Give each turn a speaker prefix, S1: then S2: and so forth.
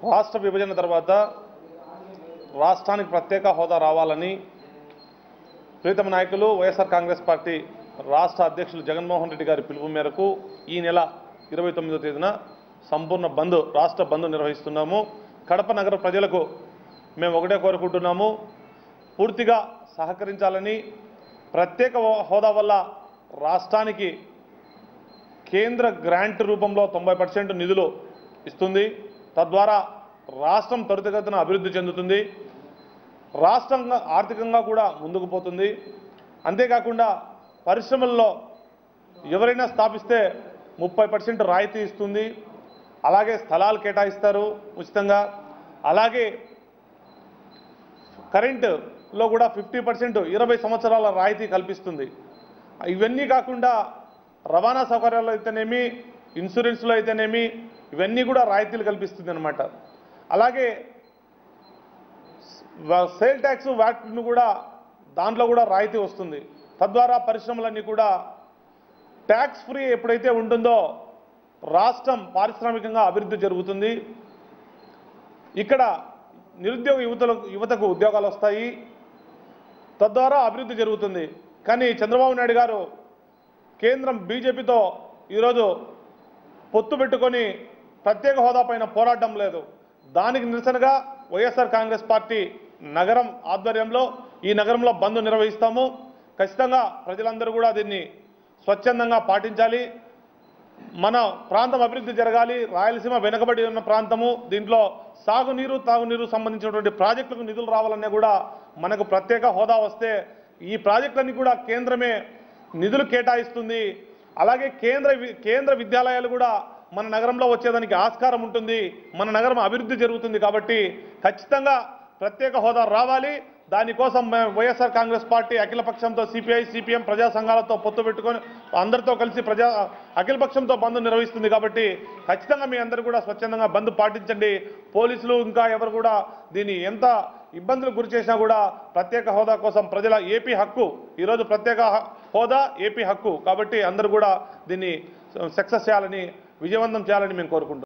S1: రాష్ట్ర విభజన తర్వాత రాష్ట్రానికి ప్రత్యేక హోదా రావాలని ప్రీతమ నాయకులు వైఎస్ఆర్ కాంగ్రెస్ పార్టీ రాష్ట్ర అధ్యక్షులు జగన్మోహన్ రెడ్డి గారి పిలుపు మేరకు ఈ నెల ఇరవై తొమ్మిదో తేదీన సంపూర్ణ బంద్ రాష్ట్ర బంద్ నిర్వహిస్తున్నాము కడప నగర ప్రజలకు మేము ఒకటే కోరుకుంటున్నాము పూర్తిగా సహకరించాలని ప్రత్యేక హోదా వల్ల రాష్ట్రానికి కేంద్ర గ్రాంట్ రూపంలో తొంభై పర్సెంట్ నిధులు ఇస్తుంది తద్వారా రాష్ట్రం త్వరితగతిన అభివృద్ధి చెందుతుంది రాష్ట్రంగా ఆర్థికంగా కూడా ముందుకు పోతుంది అంతేకాకుండా పరిశ్రమల్లో ఎవరైనా స్థాపిస్తే ముప్పై పర్సెంట్ రాయితీ ఇస్తుంది అలాగే స్థలాలు కేటాయిస్తారు ఉచితంగా అలాగే కరెంటులో కూడా ఫిఫ్టీ పర్సెంట్ ఇరవై సంవత్సరాల రాయితీ కల్పిస్తుంది ఇవన్నీ కాకుండా రవాణా సౌకర్యాల్లో అయితేనేమి ఇన్సూరెన్స్లో అయితేనేమి ఇవన్నీ కూడా రాయితీలు కల్పిస్తుంది అనమాట అలాగే వ- సేల్ ట్యాక్స్ వ్యాట్ను కూడా దాంట్లో కూడా రాయితీ వస్తుంది తద్వారా పరిశ్రమలన్నీ కూడా ట్యాక్స్ ఫ్రీ ఎప్పుడైతే ఉంటుందో రాష్ట్రం పారిశ్రామికంగా అభివృద్ధి జరుగుతుంది ఇక్కడ నిరుద్యోగ యువతలకు యువతకు ఉద్యోగాలు వస్తాయి తద్వారా అభివృద్ధి జరుగుతుంది కానీ చంద్రబాబు నాయుడు గారు కేంద్రం బీజేపీతో ఈరోజు పొత్తు పెట్టుకొని ప్రత్యేక హోదా పైన పోరాటం లేదు దానికి నిరసనగా వైఎస్ఆర్ కాంగ్రెస్ పార్టీ నగరం ఆధ్వర్యంలో ఈ నగరంలో బంద్ నిర్వహిస్తాము ఖచ్చితంగా ప్రజలందరూ కూడా దీన్ని స్వచ్ఛందంగా పాటించాలి మన ప్రాంతం అభివృద్ధి జరగాలి రాయలసీమ వెనుకబడి ఉన్న ప్రాంతము దీంట్లో సాగునీరు తాగునీరు సంబంధించినటువంటి ప్రాజెక్టులకు నిధులు రావాలన్నా కూడా మనకు ప్రత్యేక హోదా వస్తే ఈ ప్రాజెక్టులన్నీ కూడా కేంద్రమే నిధులు కేటాయిస్తుంది అలాగే కేంద్ర వి- కేంద్ర విద్యాలయాలు కూడా మన నగరంలో వచ్చేదానికి ఆస్కారం ఉంటుంది మన నగరం అభివృద్ధి జరుగుతుంది కాబట్టి ఖచ్చితంగా ప్రత్యేక హోదా రావాలి దానికోసం మేము వైఎస్ఆర్ కాంగ్రెస్ పార్టీ అఖిలపక్షంతో సిపిఐ సిపిఎం ప్రజా సంఘాలతో పొత్తు పెట్టుకొని అందరితో కలిసి ప్రజా అఖిలపక్షంతో బంద్ నిర్వహిస్తుంది కాబట్టి ఖచ్చితంగా మీ అందరూ కూడా స్వచ్ఛందంగా బంద్ పాటించండి పోలీసులు ఇంకా ఎవరు కూడా దీన్ని ఎంత ఇబ్బందులు గురి చేసినా కూడా ప్రత్యేక హోదా కోసం ప్రజల ఏపీ హక్కు ఈరోజు ప్రత్యేక హ- హోదా ఏపీ హక్కు కాబట్టి అందరూ కూడా దీన్ని సక్సెస్ చేయాలని విజయవంతం చేయాలని మేము కోరుకుంటున్నాం